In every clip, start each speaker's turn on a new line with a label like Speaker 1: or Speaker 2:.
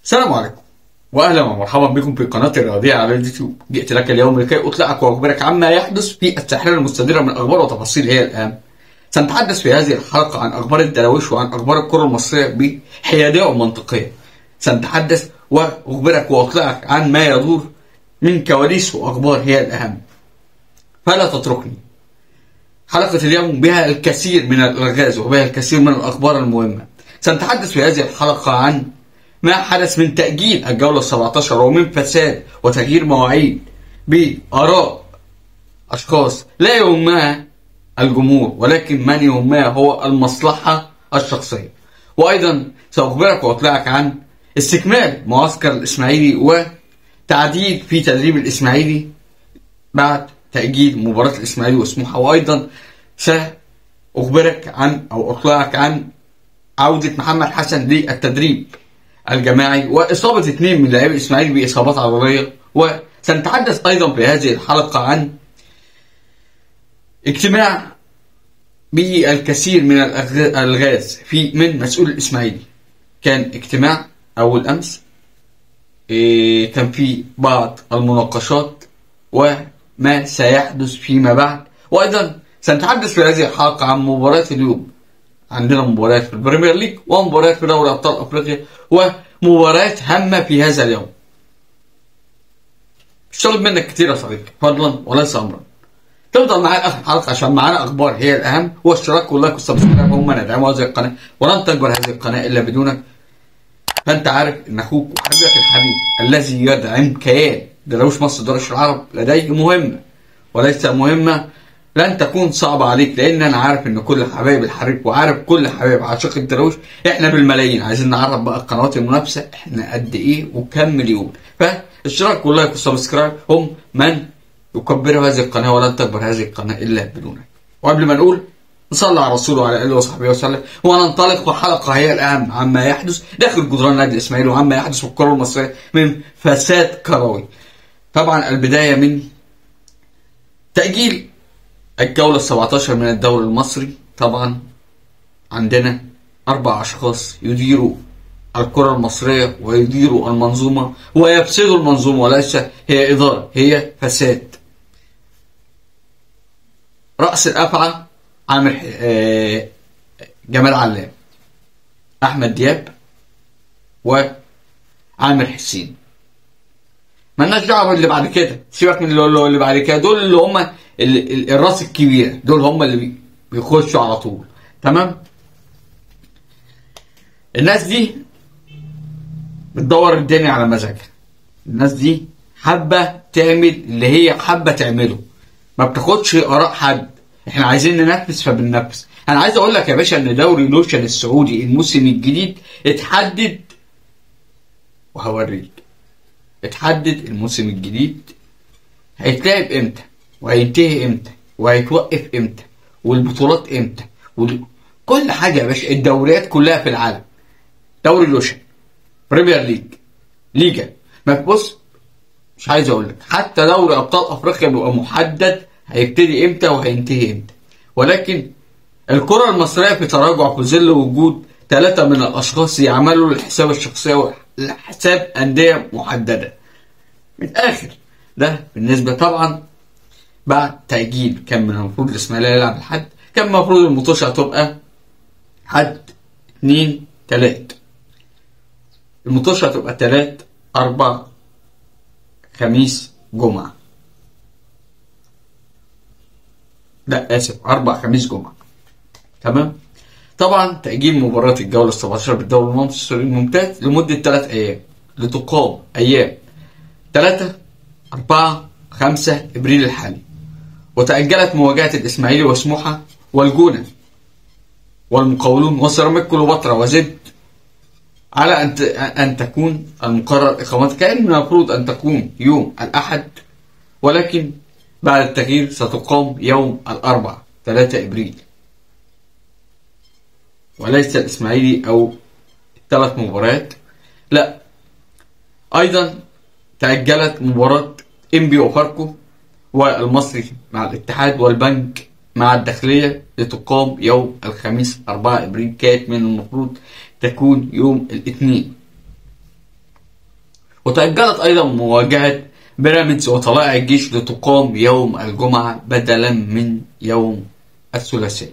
Speaker 1: السلام عليكم واهلا ومرحبا بكم في قناه الرياضيه على اليوتيوب جئت لك اليوم لكي اطلعك واخبرك عما يحدث في الساحره المستديره من اخبار وتفاصيل هي الان سنتحدث في هذه الحلقه عن اخبار الدراويش وعن اخبار الكره المصريه بحياديه ومنطقيه سنتحدث واخبرك واطلعك عن ما يدور من كواليس واخبار هي الاهم فلا تتركني حلقة اليوم بها الكثير من الألغاز وبها الكثير من الأخبار المهمة سنتحدث في هذه الحلقة عن ما حدث من تأجيل الجولة 17 ومن فساد وتغيير مواعيد بآراء أشخاص لا يهمها الجمهور ولكن من يهمها هو المصلحة الشخصية وأيضا سأخبرك وأطلعك عن استكمال معسكر الإسماعيلي وتعديل في تدريب الإسماعيلي بعد تأجيل مباراة الإسماعيلي وسموحة وأيضا سأخبرك عن أو أطلعك عن عودة محمد حسن للتدريب الجماعي وإصابة اثنين من لاعبي الإسماعيلي بإصابات عضلية وسنتحدث أيضا في هذه الحلقة عن اجتماع بالكثير من الألغاز في من مسؤول الإسماعيلي كان اجتماع أول أمس إيه كان في بعض المناقشات وما سيحدث فيما بعد وأيضا سنتحدث في هذه الحلقة عن مباراة اليوم عندنا مباريات في البريمير ليج ومباريات في دوري ابطال افريقيا ومباريات هامه في هذا اليوم. مش طالب منك كتير يا صديقي فضلا وليس امرا. تفضل معايا اخر حلقه عشان معانا اخبار هي الاهم والاشتراك واللايك والسبسكرايب هم ندعموا هذه القناه ولن تكبر هذه القناه الا بدونك. فانت عارف ان اخوك وحبيبك الحبيب الذي يدعم كيان درويش مصر درش العرب لديه مهمه وليس مهمه لن تكون صعبة عليك لأن أنا عارف إن كل حبايب الحريق وعارف كل حبايب عاشق الدراويش إحنا بالملايين عايزين نعرف بقى القنوات المنافسة إحنا قد إيه وكم مليون فالاشتراك واللايك والسبسكرايب هم من يكبروا هذه القناة ولن تكبر هذه القناة إلا بدونك وقبل ما نقول نصلي على رسوله وعلى اله وصحبه وسلم وننطلق وحلقه هي الان عما يحدث داخل جدران النادي الاسماعيلي وعما يحدث في الكره المصريه من فساد كروي. طبعا البدايه من تاجيل الجولة 17 من الدوري المصري طبعا عندنا أربع أشخاص يديروا الكرة المصرية ويديروا المنظومة ويفسدوا المنظومة وليس هي إدارة هي فساد رأس الأفعى عامر جمال علام أحمد دياب وعامر حسين مالناش دعوه باللي بعد كده سيبك من اللي, اللي بعد كده دول اللي هم الراس الكبيره دول هم اللي بيخشوا على طول تمام الناس دي بتدور الدنيا على مزاجها الناس دي حابه تعمل اللي هي حابه تعمله ما بتاخدش اراء حد احنا عايزين ننفذ فبننفذ انا عايز اقول لك يا باشا ان دوري لوشن السعودي الموسم الجديد اتحدد وهوريك اتحدد الموسم الجديد هيتلعب امتى وهينتهي امتى وهيتوقف امتى والبطولات امتى وال... كل حاجه يا باشا الدوريات كلها في العالم دوري لوشن بريمير ليج ليجا ما بص مش عايز اقول لك حتى دوري ابطال افريقيا بيبقى محدد هيبتدي امتى وهينتهي امتى ولكن الكره المصريه في تراجع في ظل وجود ثلاثه من الاشخاص يعملوا الحساب الشخصيه لحساب أندية محددة من الآخر ده بالنسبة طبعا بعد تأجيل كان من المفروض الإسماعيلية يلعب الحد كان المفروض المطوشة تبقى حد اتنين تلات المطوشة تبقى تلات أربع خميس جمعة لا آسف أربع خميس جمعة تمام طبعا تأجيل مباراة الجولة 17 بالدوري المصري الممتاز لمدة ثلاث أيام لتقام أيام 3 4 5 إبريل الحالي وتأجلت مواجهة الإسماعيلي وسموحة والجونة والمقاولون وسيراميك كليوباترا وزد على أن أن تكون المقرر إقامتها كان المفروض أن تكون يوم الأحد ولكن بعد التغيير ستقام يوم الأربعاء 3 إبريل وليس الإسماعيلي أو الثلاث مباريات لا أيضا تأجلت مباراة إنبي وفاركو والمصري مع الاتحاد والبنك مع الداخلية لتقام يوم الخميس 4 إبريل كانت من المفروض تكون يوم الاثنين وتأجلت أيضا مواجهة بيراميدز وطلائع الجيش لتقام يوم الجمعة بدلا من يوم الثلاثاء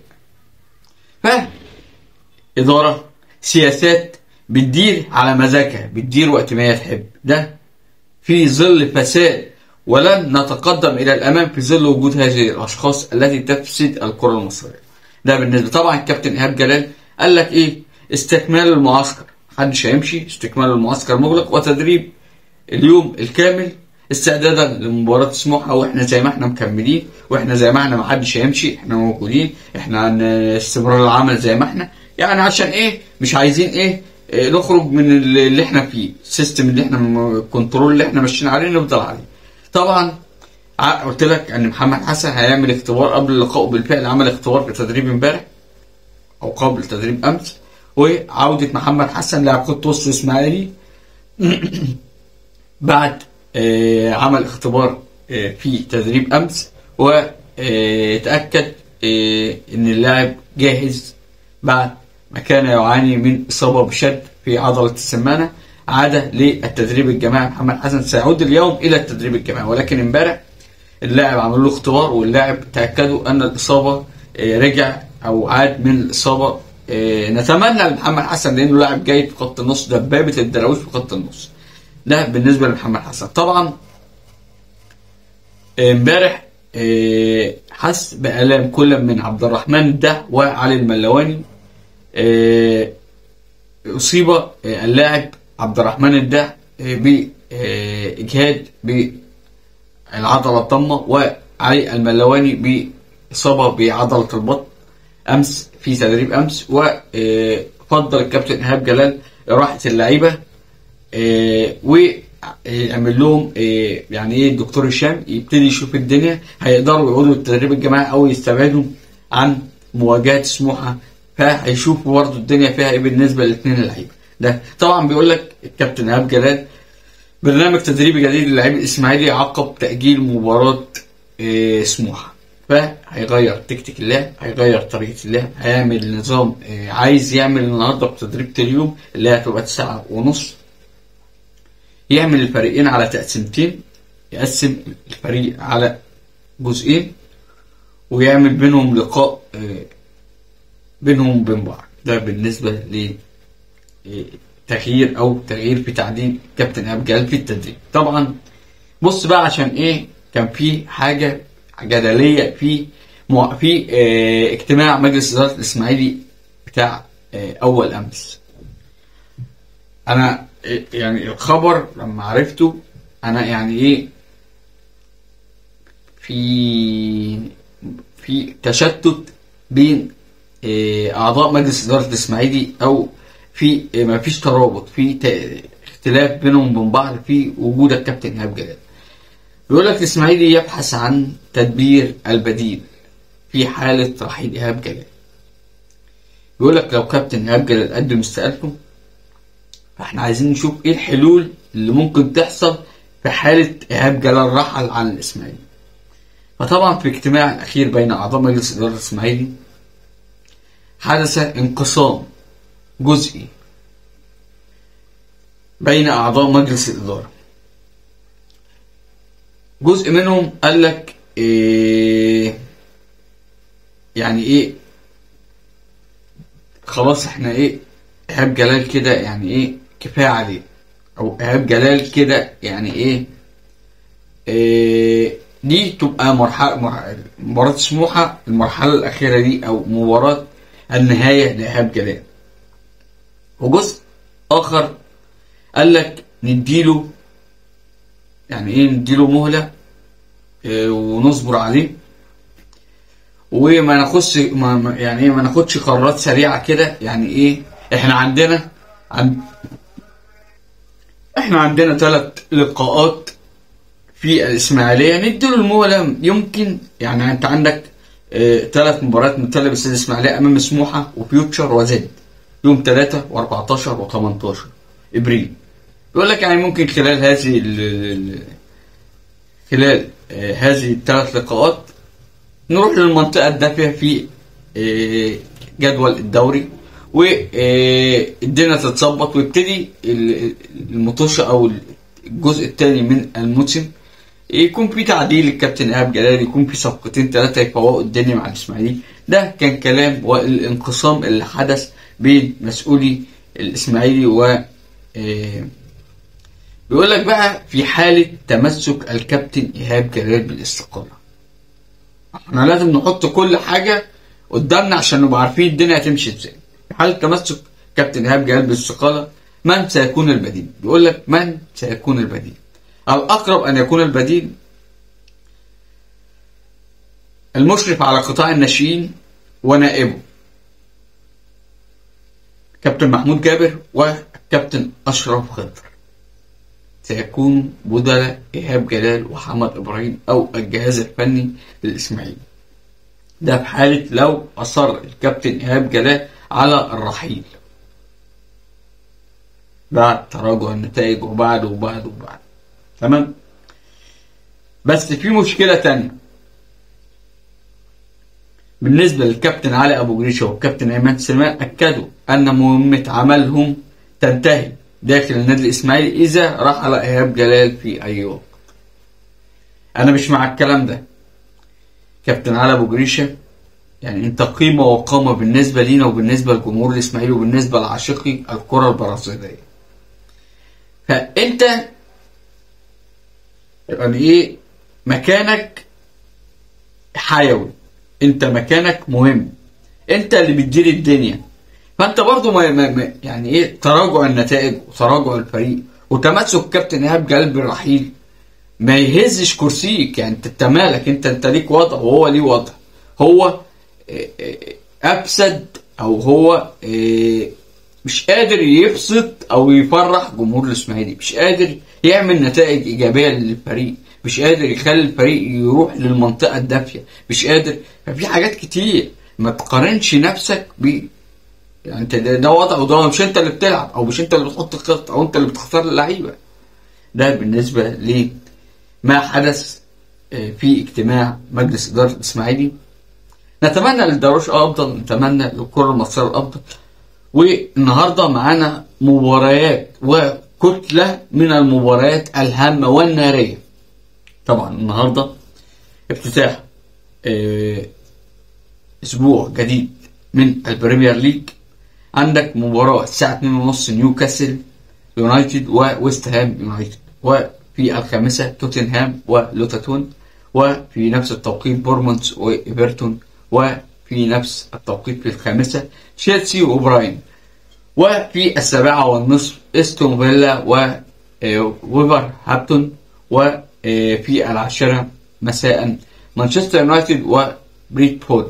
Speaker 1: فإدارة سياسات بتدير على مزاجها بتدير وقت ما هي تحب ده في ظل فساد ولن نتقدم إلى الأمام في ظل وجود هذه الأشخاص التي تفسد الكرة المصرية ده بالنسبة طبعا الكابتن إيهاب جلال قال لك إيه استكمال المعسكر محدش هيمشي استكمال المعسكر مغلق وتدريب اليوم الكامل استعدادا لمباراة سموحة واحنا زي ما احنا مكملين واحنا زي ما احنا محدش هيمشي احنا موجودين احنا عن استمرار العمل زي ما احنا يعني عشان ايه مش عايزين ايه, إيه نخرج من اللي احنا فيه السيستم اللي احنا الكنترول اللي احنا ماشيين عليه نفضل عليه طبعا قلت لك ان محمد حسن هيعمل اختبار قبل اللقاء بالفعل عمل اختبار في تدريب امبارح او قبل تدريب امس وعودة محمد حسن لاعب خط وسط اسماعيلي بعد آه عمل اختبار آه في تدريب امس وتأكد آه ان اللاعب جاهز بعد ما كان يعاني من اصابة بشد في عضلة السمانة عاد للتدريب الجماعي محمد حسن سيعود اليوم الى التدريب الجماعي ولكن امبارح اللاعب عملوا له اختبار واللاعب تاكدوا ان الاصابه رجع او عاد من الاصابه نتمنى لمحمد حسن لانه لاعب جيد في خط النص دبابه الدراويش في خط النص ده بالنسبه لمحمد حسن طبعا امبارح حس بالام كل من عبد الرحمن ده وعلي الملواني اصيب اللاعب عبد الرحمن الده باجهاد بالعضله الضمه وعلي الملواني باصابه بعضله البطن امس في تدريب امس وفضل الكابتن ايهاب جلال راحه اللعيبه ويعمل لهم يعني ايه الدكتور هشام يبتدي يشوف الدنيا هيقدروا يقعدوا التدريب الجماعي او يستبعدوا عن مواجهه سموحه فهيشوفوا برضه الدنيا فيها ايه بالنسبه للاثنين اللعيبه ده طبعا بيقول لك الكابتن ايهاب جلال برنامج تدريبي جديد للاعب الاسماعيلي عقب تاجيل مباراه إيه سموحه فهيغير تكتيك اللعب هيغير طريقه اللعب هيعمل نظام إيه عايز يعمل النهارده في تدريب اليوم اللي هي هتبقى ساعه ونص يعمل الفريقين على تقسيمتين يقسم الفريق على جزئين ويعمل بينهم لقاء إيه بينهم وبين بعض ده بالنسبه ل تغيير او تغيير في تعديل كابتن ايهاب جلال في التدريب طبعا بص بقى عشان ايه كان في حاجه جدليه في مو... في اه اجتماع مجلس اداره الاسماعيلي بتاع اه اول امس انا إيه يعني الخبر لما عرفته انا يعني ايه في في تشتت بين إيه اعضاء مجلس اداره الاسماعيلي او في ما فيش ترابط في اختلاف بينهم وبين بعض في وجود الكابتن ايهاب جلال بيقول لك الاسماعيلي يبحث عن تدبير البديل في حالة رحيل ايهاب جلال بيقول لك لو كابتن ايهاب جلال قدم استقالته فاحنا عايزين نشوف ايه الحلول اللي ممكن تحصل في حالة ايهاب جلال رحل عن الاسماعيلي فطبعا في اجتماع الاخير بين اعضاء مجلس ادارة الاسماعيلي حدث انقسام جزئي بين أعضاء مجلس الإدارة جزء منهم قال لك إيه يعني إيه خلاص إحنا إيه إيهاب جلال كده يعني إيه كفاية عليه أو إيهاب جلال كده يعني إيه, إيه دي تبقى مرحلة مباراة سموحة المرحلة الأخيرة دي أو مباراة النهاية لإيهاب جلال وجزء اخر قال لك نديله يعني ايه نديله مهله إيه ونصبر عليه وما ناخدش ما يعني ايه ما ناخدش قرارات سريعه كده يعني ايه احنا عندنا عند احنا عندنا ثلاث لقاءات في الاسماعيليه نديله المهله يمكن يعني انت عندك ثلاث اه مباريات متتاليه بس الاسماعيليه امام سموحه وفيوتشر وزد يوم 3 و14 و18 ابريل بيقول لك يعني ممكن خلال هذه ال خلال آه هذه الثلاث لقاءات نروح للمنطقة الدافية في آه جدول الدوري والدنيا تتظبط ويبتدي المطوشة أو الجزء الثاني من الموسم يكون في تعديل الكابتن ايهاب جلال يكون في صفقتين ثلاثه يفوقوا الدنيا مع الاسماعيلي ده كان كلام والانقسام اللي حدث بين مسؤولي الاسماعيلي و آه، بيقول لك بقى في حاله تمسك الكابتن ايهاب جلال بالاستقاله احنا لازم نحط كل حاجه قدامنا عشان نبقى عارفين الدنيا هتمشي ازاي في حاله تمسك كابتن ايهاب جلال بالاستقاله من سيكون البديل بيقول لك من سيكون البديل الأقرب أن يكون البديل المشرف على قطاع الناشئين ونائبه كابتن محمود جابر وكابتن أشرف خضر سيكون بدلاء إيهاب جلال وحمد إبراهيم أو الجهاز الفني للإسماعيلي ده في حالة لو أصر الكابتن إيهاب جلال على الرحيل بعد تراجع النتائج وبعد وبعد وبعد تمام بس في مشكلة تانية بالنسبة للكابتن علي أبو جريشة والكابتن أيمن سليمان أكدوا أن مهمة عملهم تنتهي داخل النادي الإسماعيلي إذا رحل إيهاب جلال في أي وقت أنا مش مع الكلام ده كابتن علي أبو جريشة يعني أنت قيمة وقامة بالنسبة لينا وبالنسبة لجمهور الإسماعيلي وبالنسبة لعاشقي الكرة البرازيلية فأنت يعني ايه مكانك حيوي انت مكانك مهم انت اللي بتدير الدنيا فانت برضو ما ما يعني ايه تراجع النتائج وتراجع الفريق وتمسك كابتن ايهاب جلال بالرحيل ما يهزش كرسيك يعني انت مالك انت انت ليك وضع وهو ليه وضع هو افسد او هو مش قادر يبسط او يفرح جمهور الاسماعيلي مش قادر يعمل نتائج ايجابيه للفريق مش قادر يخلي الفريق يروح للمنطقه الدافيه مش قادر ففي حاجات كتير ما تقارنش نفسك ب يعني انت ده, ده وضع وده مش انت اللي بتلعب او مش انت اللي بتحط الخطه او انت اللي بتختار اللعيبه ده بالنسبه لما حدث في اجتماع مجلس اداره الاسماعيلي نتمنى للدروش افضل نتمنى للكره المصريه الافضل والنهارده معانا مباريات وكتله من المباريات الهامه والناريه طبعا النهارده افتتاح اه اسبوع جديد من البريمير ليج عندك مباراه الساعه 2:30 نيوكاسل يونايتد وويست هام يونايتد وفي الخامسه توتنهام ولوتاتون وفي نفس التوقيت بورمونت وايفرتون وفي نفس التوقيت في الخامسة تشيلسي وبراين وفي السابعة والنصف استون فيلا وويفر هابتون وفي العاشرة مساء مانشستر يونايتد وبريتفورد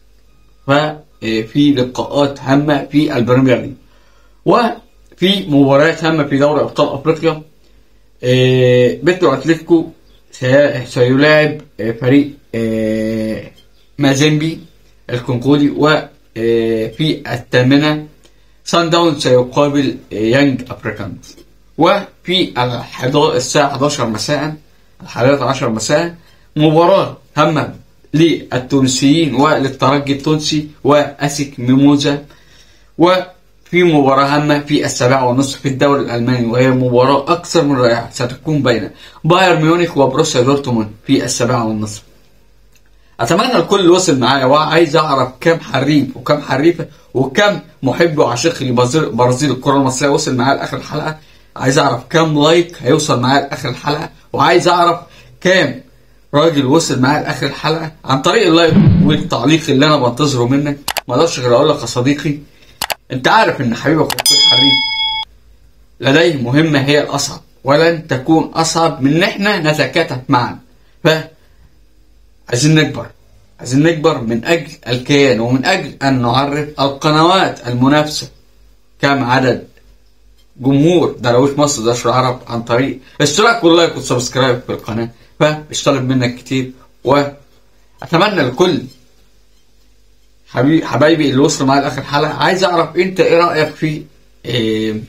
Speaker 1: وفي لقاءات هامة في البريمير ليج وفي مباريات هامة في دوري أبطال أفريقيا بيترو أتلتيكو سيلاعب فريق مازيمبي الكونغولي وفي الثامنة سان داون سيقابل يانج افريكانز وفي الساعة 11 مساء الحادية عشر مساء مباراة هامة للتونسيين وللترجي التونسي وأسك ميموزا وفي مباراة هامة في السابعة ونصف في الدوري الألماني وهي مباراة أكثر من رائعة ستكون بين بايرن ميونخ وبروسيا دورتموند في السابعة والنصف اتمنى الكل وصل معايا وعايز اعرف كم حريف وكم حريفه وكم محب وعاشق لبرازيل الكره المصريه وصل معايا لاخر الحلقه عايز اعرف كم لايك هيوصل معايا لاخر الحلقه وعايز اعرف كام راجل وصل معايا لاخر الحلقه عن طريق اللايك والتعليق اللي انا بنتظره منك ما اقدرش غير اقول لك يا صديقي انت عارف ان حبيبك وكل حريف لديه مهمه هي الاصعب ولن تكون اصعب من ان احنا نتكاتف معا ف عايزين نكبر عايزين نكبر من أجل الكيان ومن أجل أن نعرف القنوات المنافسة كم عدد جمهور دراويش مصر داش العرب عن طريق اشتراك واللايك والسبسكرايب في القناة فاشترك منك كتير وأتمنى لكل حبيبي حبايبي اللي وصلوا معايا لاخر حلقه عايز اعرف انت ايه رايك في إيه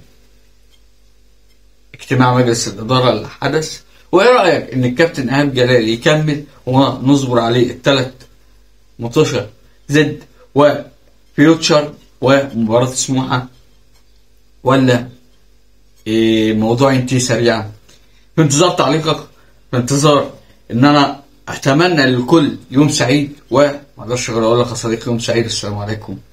Speaker 1: اجتماع مجلس الاداره اللي حدث وايه رايك ان الكابتن ايهاب جلال يكمل ونصبر عليه الثلاث مطوشه زد وفيوتشر ومباراه سموحه ولا إيه موضوع ينتهي سريعا في انتظار تعليقك في انتظار ان انا اتمنى للكل يوم سعيد وما اقدرش غير اقول لك يا صديقي يوم سعيد السلام عليكم